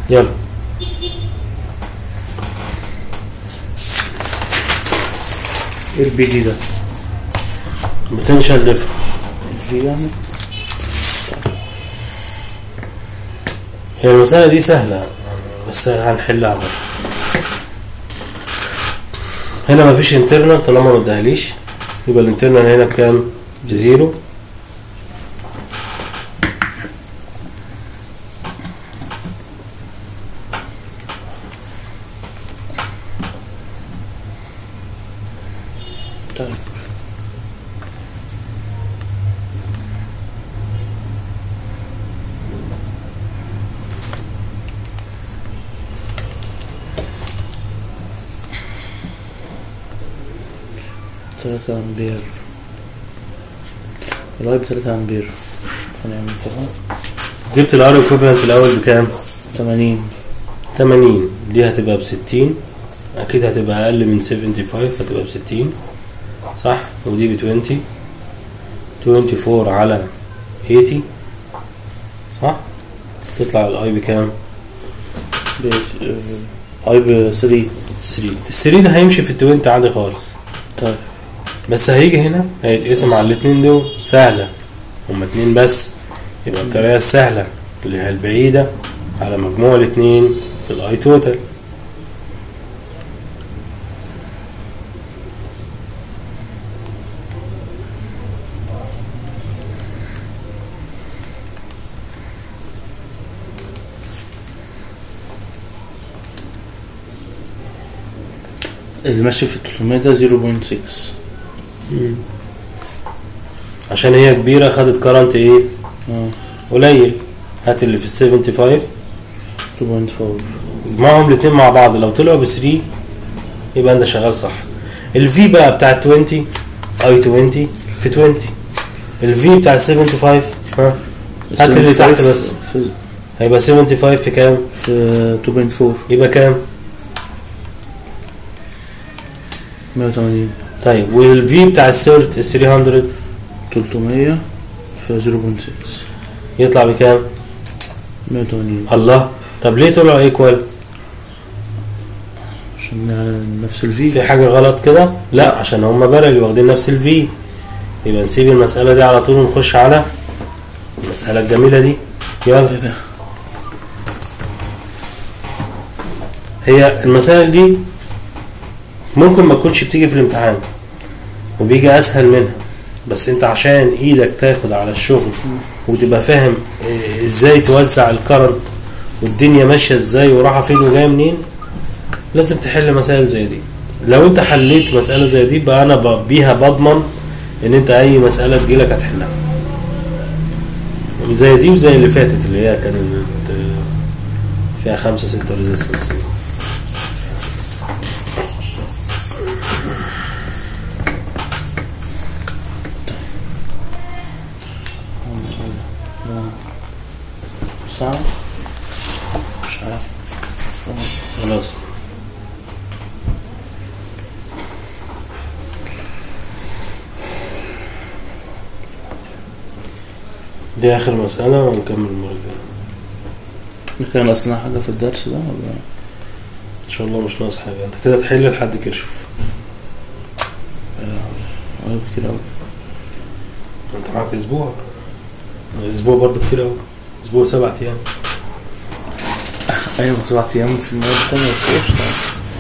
يلا ايه البي دي ده بوتنشال ديفرنس الفي يعني هي المسألة دي سهلة بس هنحلها برضه هنا مفيش انترنال طالما ما اداهاليش يبقى الانترنال هنا بكام؟ بزيرو طيب تلاتة أمبير الواي بتلاتة أمبير هنعمل كده جبت الار ايكوفالنت الاول بكام؟ تمانين 80 دي هتبقى ب 60 اكيد هتبقى اقل من 75 هتبقى ب 60 صح ودي ب 20 24 على 80 صح تطلع الاي بكام؟ ب اي ب 3 3 ال 3 ده هيمشي في ال 20 عادي خالص طيب بس هيجي هنا هيتقسم على الاثنين دول سهلة هما اتنين بس يبقى الطريقة السهلة اللي هي البعيدة على مجموع الاثنين في الاي توتال اللي ماشي في 300 ده 0.6 عشان هي كبيرة خدت كرنت ايه اه قليل هات اللي في ال 75 2.4 اجمعهم الاثنين مع بعض لو طلعوا ب 3 يبقى انت شغال صح الفي بقى بتاع 20 اي 20 في 20 الفي بتاع 75 ها هات اللي تحت بس في, هيبقى 75 في كام في 2.4 يبقى كام 180 طيب والفي بتاع السيرت 300 300 في 0.6 يطلع بكام 180 الله طب ليه طلعوا ايكوال عشان نفس الفي في حاجة غلط كده لا عشان هما بارل واخدين نفس الفي يبقى نسيب المسألة دي على طول ونخش على المسألة الجميلة دي يلا ايه ده هي المسائل دي ممكن ما تكونش بتيجي في الامتحان وبيجي اسهل منها بس انت عشان ايدك تاخد على الشغل وتبقى فاهم إيه ازاي توزع الكرنت والدنيا ماشيه ازاي ورايحه فين وجايه منين لازم تحل مسائل زي دي لو انت حليت مساله زي دي بقى انا ب- بيها بضمن ان انت اي مساله تجيلك هتحلها زي دي وزي اللي فاتت اللي هي كانت آه، فيها خمسة ستة ريزيستنس ساعة مش عارف خلاص دي آخر مسألة ونكمل المرة الجاية كان ناقصنا حاجة في الدرس ده ولا إن شاء الله مش ناقص حاجة أنت كده تحل لحد كرشف ولا كتير أوي أنت معاك أسبوع أسبوع برضه كتير أوي أسبوع سبعة أيام أيوة سبعة أيام في المواد التانية بس قشطة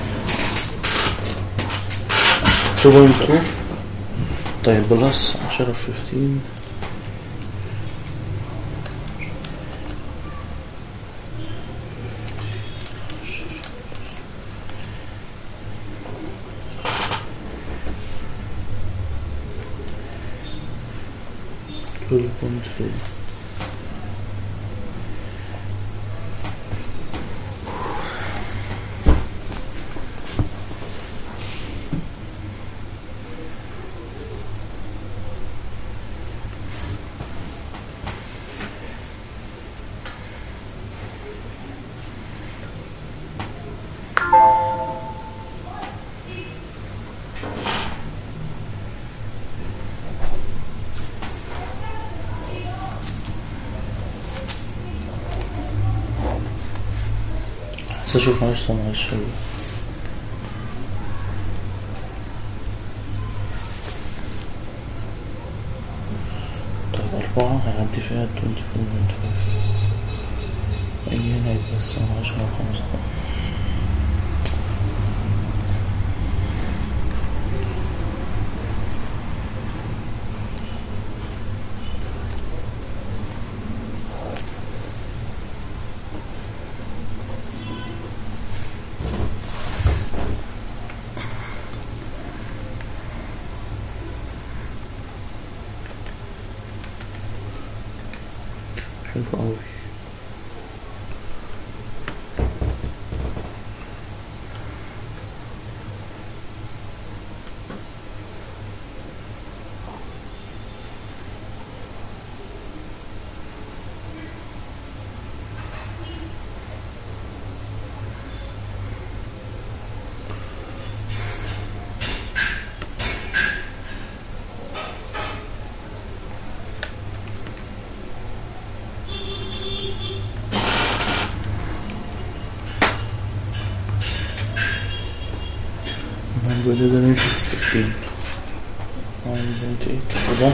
2.2 طيب بلس 10 في 15 12.2 12.2 بس اشوف معلش ثانية، معلش طيب أربعة هيعدي فيها تونتي فور بوينت فايف أي هنا يتقسم عشرة وخمسة حلو أوي I'm going to the nation 15 1.8 وده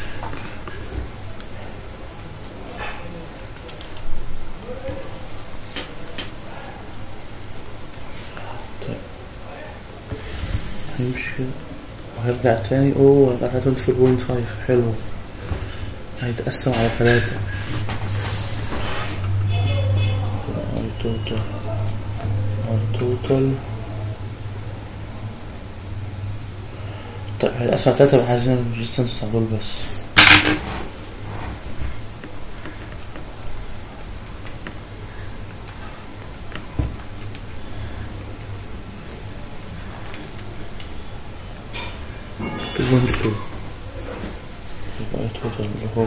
طيب هيمشي كده وهيرجع تاني اوه هيرجع على 24.5 حلو هيتقسم على ثلاثة اي توتال اي توتال طيب هيتقسم على ثلاثة عايزين الريزيستنس بتاع دول بس two point two يبقى توتال اللي هو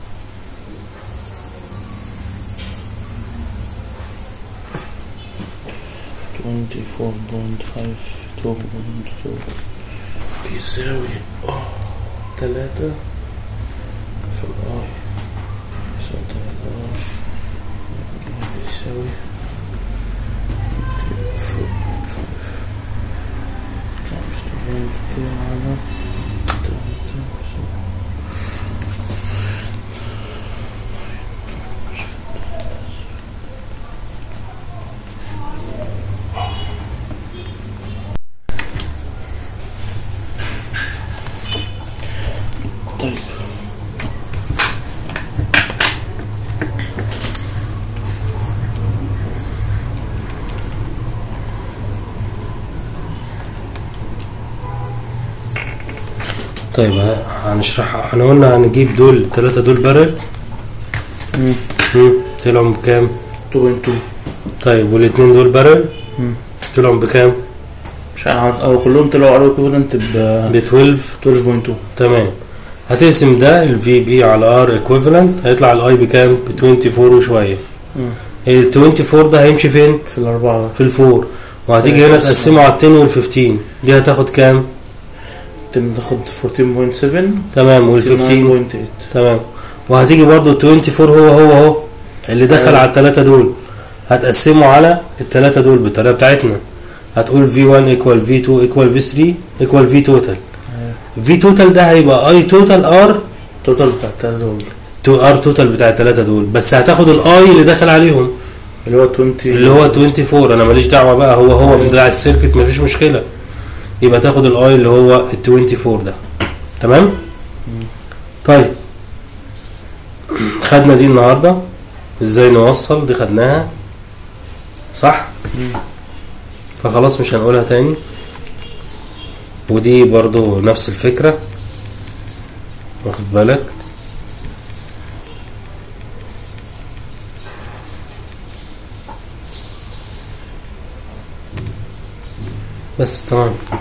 twenty four point five two point two بيساوي اه تلاتة في الآي يساوي تلاتة آي بيساوي على تلاتة طيب طيب ه- هنشرح احنا قلنا هنجيب دول الثلاثة دول بارل مم. مم. طلعوا بكام؟ 2.2 طيب والاثنين دول بارل مم. طلعوا بكام؟ مش عارف او كلهم طلعوا على ايكوفالنت ب ب 12 12.2 تمام هتقسم ده الفي بي على ار ايكويفالنت هيطلع الاي بكام؟ ب 24 وشويه مم. ال 24 ده هيمشي فين؟ في الأربعة في الفور وهتيجي هنا تقسمه على ال 10 وال 15 دي هتاخد كام؟ تاخد 14.7 تمام وال 15 9.8 تمام وهتيجي برضو ال 24 هو هو اهو اللي دخل أيوة. على الثلاثه دول هتقسمه على الثلاثه دول بالطريقه بتاعتنا هتقول V1 equal V2 equal V3 equal V total V total ده هيبقى I total R توتال بتاع التلاتة دول تو R total بتاع الثلاثه دول بس هتاخد الاي اللي دخل عليهم اللي هو 20 اللي هو 24 انا ماليش دعوه بقى هو هو بتاع السيركت مفيش مشكله يبقى تاخد الاي اللي هو ال 24 ده تمام طيب خدنا دي النهارده ازاي نوصل دي خدناها صح فخلاص مش هنقولها تاني ودي برضو نفس الفكرة واخد بالك بس تمام